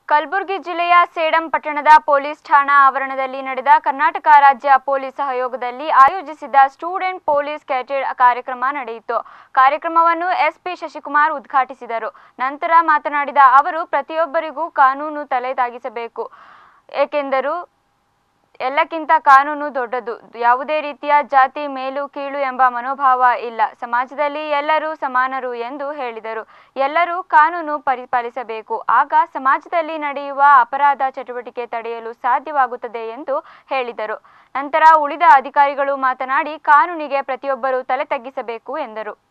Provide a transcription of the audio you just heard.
ಕಲಬುರಗಿ ಜಿಲ್ಲೆಯ ಸೇಡಂ ಪಟ್ಟಣದ ಪೊಲೀಸ್ ಠಾಣಾ ಆವರಣದಲ್ಲಿ ನಡೆದ ಕರ್ನಾಟಕ ರಾಜ್ಯ ಪೊಲೀಸ್ ಸಹಯೋಗದಲ್ಲಿ ಆಯೋಜಿಸಿದ್ದ ಸ್ಟೂಡೆಂಟ್ ಪೊಲೀಸ್ ಕೆಡೆಟ್ ಕಾರ್ಯಕ್ರಮ ನಡೆಯಿತು ಕಾರ್ಯಕ್ರಮವನ್ನು ಎಸ್ಪಿ ಶಶಿಕುಮಾರ್ ಉದ್ಘಾಟಿಸಿದರು ನಂತರ ಮಾತನಾಡಿದ ಅವರು ಪ್ರತಿಯೊಬ್ಬರಿಗೂ ಕಾನೂನು ತಲೆ ತಾಗಿಸಬೇಕು ಏಕೆಂದರು ಎಲ್ಲಕ್ಕಿಂತ ಕಾನೂನು ದೊಡ್ಡದು ಯಾವುದೇ ರೀತಿಯ ಜಾತಿ ಮೇಲು ಕೀಳು ಎಂಬ ಮನೋಭಾವ ಇಲ್ಲ ಸಮಾಜದಲ್ಲಿ ಎಲ್ಲರೂ ಸಮಾನರು ಎಂದು ಹೇಳಿದರು ಎಲ್ಲರೂ ಕಾನೂನು ಪರಿಪಾಲಿಸಬೇಕು ಆಗ ಸಮಾಜದಲ್ಲಿ ನಡೆಯುವ ಅಪರಾಧ ಚಟುವಟಿಕೆ ತಡೆಯಲು ಸಾಧ್ಯವಾಗುತ್ತದೆ ಎಂದು ಹೇಳಿದರು ನಂತರ ಉಳಿದ ಅಧಿಕಾರಿಗಳು ಮಾತನಾಡಿ ಕಾನೂನಿಗೆ ಪ್ರತಿಯೊಬ್ಬರು ತಲೆ ತಗ್ಗಿಸಬೇಕು ಎಂದರು